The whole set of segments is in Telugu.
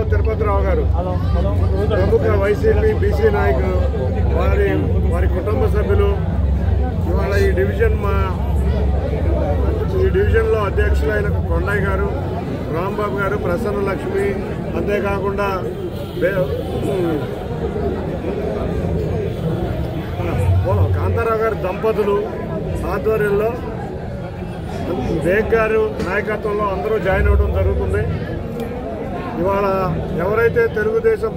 తిరుపతిరావు గారు ప్రముఖ వైసీపీ బీసీ నాయకులు వారి వారి కుటుంబ సభ్యులు ఇవాళ ఈ డివిజన్ మా ఈ డివిజన్లో అధ్యక్షులైన కొండయ్య గారు రాంబాబు గారు ప్రసన్న లక్ష్మి అంతేకాకుండా బే- ఓ, కాంతారావు గారి దంపతులు ఆధ్వర్యంలో బేగ్ గారు నాయకత్వంలో అందరూ జాయిన్ అవ్వడం జరుగుతుంది ఇవాళ ఎవరైతే తెలుగుదేశం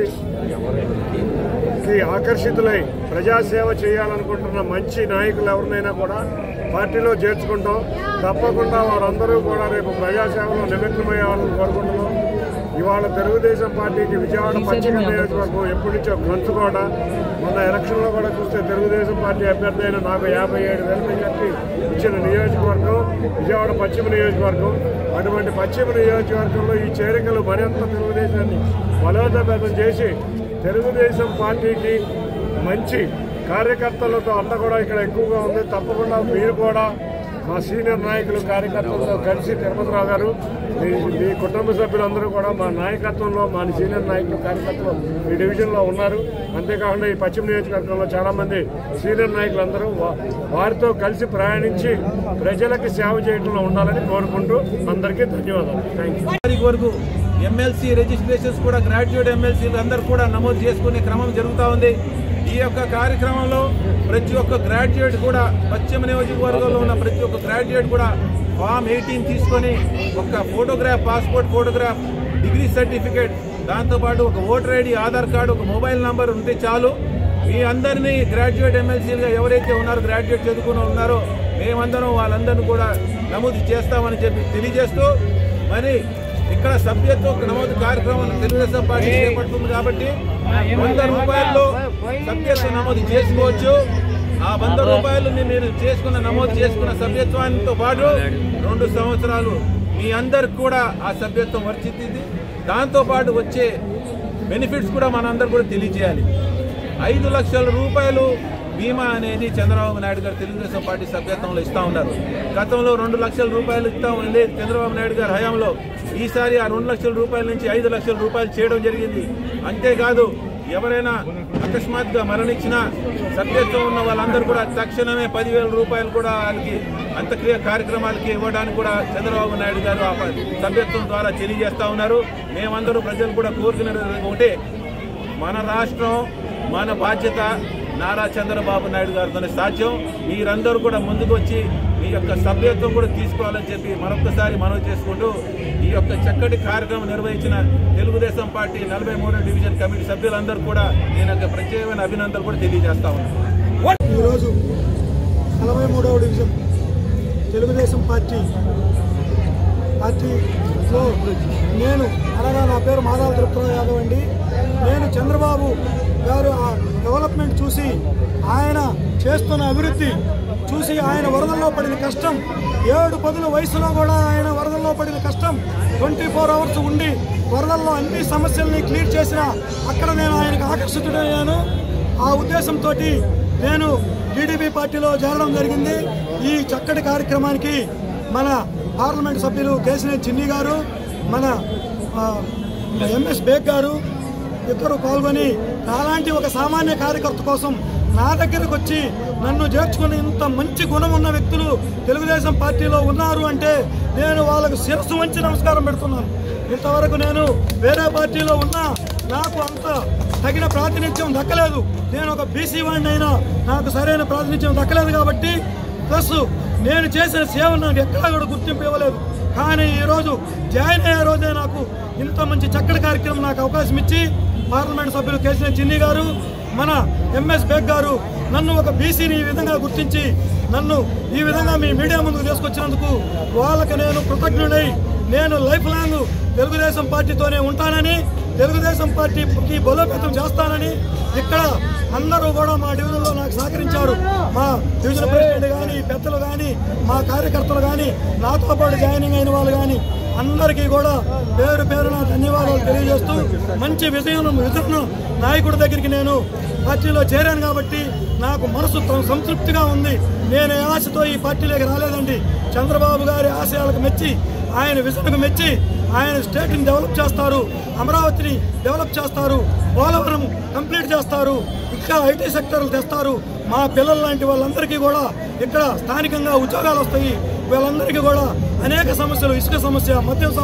పార్టీకి ఆకర్షితులై ప్రజాసేవ చేయాలనుకుంటున్న మంచి నాయకులు ఎవరినైనా కూడా పార్టీలో చేర్చుకుంటాం తప్పకుండా వారందరూ కూడా రేపు ప్రజాసేవలో నిమగ్నమయ్యాలని కోరుకుంటున్నాం ఇవాళ తెలుగుదేశం పార్టీకి విజయవాడ పశ్చిమ నియోజకవర్గం ఎప్పటి నుంచో కంచుకోట మొన్న ఎలక్షన్లో కూడా చూస్తే తెలుగుదేశం పార్టీ అభ్యర్థి అయిన నాకు యాభై ఏడు వేల మెజార్టీ ఇచ్చిన నియోజకవర్గం విజయవాడ పశ్చిమ నియోజకవర్గం అటువంటి పశ్చిమ నియోజకవర్గంలో ఈ చేరికలు మరింత తెలుగుదేశాన్ని బలోపేతం చేసి తెలుగుదేశం పార్టీకి మంచి కార్యకర్తలతో అండ కూడా ఇక్కడ ఎక్కువగా ఉంది తప్పకుండా మీరు కూడా మా సీనియర్ నాయకులు కార్యకర్తలతో కలిసి తిరుపతిరావు గారు మీ మీ కుటుంబ సభ్యులందరూ కూడా మా నాయకత్వంలో మా సీనియర్ నాయకులు కార్యకర్తలు ఈ డివిజన్లో ఉన్నారు అంతేకాకుండా ఈ పశ్చిమ నియోజకవర్గంలో చాలా మంది సీనియర్ నాయకులందరూ వా- వారితో కలిసి ప్రయాణించి ప్రజలకి సేవ చేయడంలో ఉండాలని కోరుకుంటూ అందరికీ ధన్యవాదాలు థ్యాంక్ యూ తారీఖు వరకు ఎమ్మెల్సీ రిజిస్ట్రేషన్స్ కూడా గ్రాడ్యుయేట్ ఎమ్మెల్సీలు అందరూ కూడా నమోదు చేసుకునే క్రమం జరుగుతూ ఉంది ఈ యొక్క కార్యక్రమంలో ప్రతి ఒక్క గ్రాడ్యుయేట్ కూడా పశ్చిమ నియోజకవర్గంలో ఉన్న ప్రతి ఒక్క గ్రాడ్యుయేట్ కూడా ఫామ్ ఎయిటీన్ తీసుకొని ఒక photograph passport photograph degree certificate దాంతోపాటు ఒక ఓటర్ ఐడి ఆధార్ కార్డు ఒక మొబైల్ నంబర్ ఉంటే చాలు మీ అందరినీ గ్రాడ్యుయేట్ ఎమ్మెల్సీలుగా ఎవరైతే ఉన్నారో గ్రాడ్యుయేట్ చదువుకుని ఉన్నారో మేమందరం వాళ్ళందరినీ కూడా నమోదు చేస్తామని చెప్పి తెలియజేస్తూ మరి ఇక్కడ సభ్యత్వ నమోదు కార్యక్రమం తెలుగుదేశం పార్టీ చేపడుతుంది కాబట్టి వంద రూపాయల్లో సభ్యత్వ నమోదు చేసుకోవచ్చు ఆ వంద రూపాయలని మీరు చేసుకున్న నమోదు చేసుకున్న సభ్యత్వానితో పాటు రెండు సంవత్సరాలు మీ అందరికి కూడా ఆ సభ్యత్వం వర్తిస్తుంది దాంతో పాటు వచ్చే బెనిఫిట్స్ కూడా మనందరూ కూడా తెలియజేయాలి ఐదు లక్షల రూపాయలు బీమా అనేది చంద్రబాబు నాయుడు గారు తెలుగుదేశం పార్టీ సభ్యత్వంలో ఇస్తా ఉన్నారు గతంలో రెండు లక్షల రూపాయలు ఇస్తా ఉంది చంద్రబాబు నాయుడు గారి హయాంలో ఈసారి ఆ రెండు లక్షల రూపాయల నుంచి ఐదు లక్షల రూపాయలు చేయడం జరిగింది అంతేకాదు ఎవరైనా అకస్మాత్తుగా మరణించిన సభ్యత్వం ఉన్న వాళ్ళందరూ కూడా తక్షణమే పదివేల రూపాయలు కూడా వాళ్ళకి అంత్యక్రియ కార్యక్రమాలకి ఇవ్వడానికి కూడా చంద్రబాబు నాయుడు గారు ఆ ప- సభ్యత్వం ద్వారా తెలియజేస్తా ఉన్నారు మేమందరూ ప్రజలు కూడా కోరుకునేది ఒకటే మన రాష్ట్రం మన బాధ్యత నారా చంద్రబాబు నాయుడు గారితోనే సాధ్యం మీరందరూ కూడా ముందుకు వచ్చి మీ యొక్క సభ్యత్వం కూడా తీసుకోవాలని చెప్పి మరొకసారి మనవి చేసుకుంటూ ఈ యొక్క చక్కటి కార్యక్రమం నిర్వహించిన తెలుగుదేశం పార్టీ నలభై మూడో డివిజన్ కమిటీ సభ్యులందరూ కూడా నేను యొక్క ప్రత్యేకమైన అభినందనలు కూడా తెలియజేస్తా ఉన్నాను ఈరోజు నలభై మూడవ డివిజన్ తెలుగుదేశం పార్టీ పార్టీలో నేను అనగా నా పేరు మాధవ తిరుపతిరావు యాదవ్ అండి నేను చంద్రబాబు గారు ఆ డెవలప్మెంట్ చూసి ఆయన చేస్తున్న అభివృద్ధి చూసి ఆయన వరదల్లో పడిన కష్టం ఏడు పదుల వయసులో కూడా ఆయన వరదల్లో పడిన కష్టం ట్వంటీ ఫోర్ అవర్స్ ఉండి వరదల్లో అన్ని సమస్యల్ని క్లియర్ చేసిన అక్కడ నేను ఆయనకు ఆకర్షితుడయ్యాను ఆ ఉద్దేశంతో నేను టీడీపీ పార్టీలో చేరడం జరిగింది ఈ చక్కటి కార్యక్రమానికి మన పార్లమెంట్ సభ్యులు కేసినేని చిన్ని గారు మన ఆ, ఎంఎస్ బేగ్ గారు ఇద్దరు పాల్గొని నాలాంటి ఒక సామాన్య కార్యకర్త కోసం నా దగ్గరకు వచ్చి నన్ను చేర్చుకుని ఇంత మంచి గుణం ఉన్న వ్యక్తులు తెలుగుదేశం పార్టీలో ఉన్నారు అంటే నేను వాళ్ళకు శిరస్సు వంచి నమస్కారం పెడుతున్నాను ఇంతవరకు నేను వేరే పార్టీలో ఉన్నా నాకు అంత తగిన ప్రాతినిధ్యం దక్కలేదు నేను ఒక బీసీ వాడిని అయినా నాకు సరైన ప్రాతినిధ్యం దక్కలేదు కాబట్టి ప్లస్ నేను చేసిన సేవలు నాకు ఎక్కడా కూడా గుర్తింపు ఇవ్వలేదు కానీ ఈరోజు జాయిన్ అయ్యే రోజే నాకు ఇంత మంచి చక్కటి కార్యక్రమం నాకు అవకాశం ఇచ్చి పార్లమెంట్ సభ్యులు కేసీఆర్ చిన్ని గారు మన ఎంఎస్ బేగ్ గారు నన్ను ఒక బీసీని ఈ విధంగా గుర్తించి నన్ను ఈ విధంగా మీ మీడియా ముందుకు తీసుకొచ్చినందుకు వాళ్ళకి నేను కృతజ్ఞుడై నేను లైఫ్ లాంగ్ తెలుగుదేశం పార్టీతోనే ఉంటానని తెలుగుదేశం పార్టీకి బలోపేతం చేస్తానని ఇక్కడ అందరూ కూడా మా డివిజన్లో నాకు సహకరించారు మా డివిజన్ ప్రెసిడెంట్ కానీ పెద్దలు కానీ మా కార్యకర్తలు కానీ నాతో పాటు జాయినింగ్ అయిన వాళ్ళు కానీ అందరికీ కూడా పేరు పేరున ధన్యవాదాలు తెలియజేస్తూ మంచి విజయం విజయం నాయకుడి దగ్గరికి నేను పార్టీలో చేరాను కాబట్టి నాకు మనసు త- సంతృప్తిగా ఉంది నేను ఏ ఆశతో ఈ పార్టీలోకి రాలేదండి చంద్రబాబు గారి ఆశయాలకు మెచ్చి ఆయన విజన్కు మెచ్చి ఆయన స్టేట్ని డెవలప్ చేస్తారు అమరావతిని డెవలప్ చేస్తారు పోలవరం కంప్లీట్ చేస్తారు ఇంకా ఐటీ సెక్టర్లు తెస్తారు మా పిల్లల లాంటి వాళ్ళందరికీ కూడా ఇక్కడ స్థానికంగా ఉద్యోగాలు వస్తాయి వీళ్ళందరికీ కూడా అనేక సమస్యలు ఇసుక సమస్య మద్యం సమస్య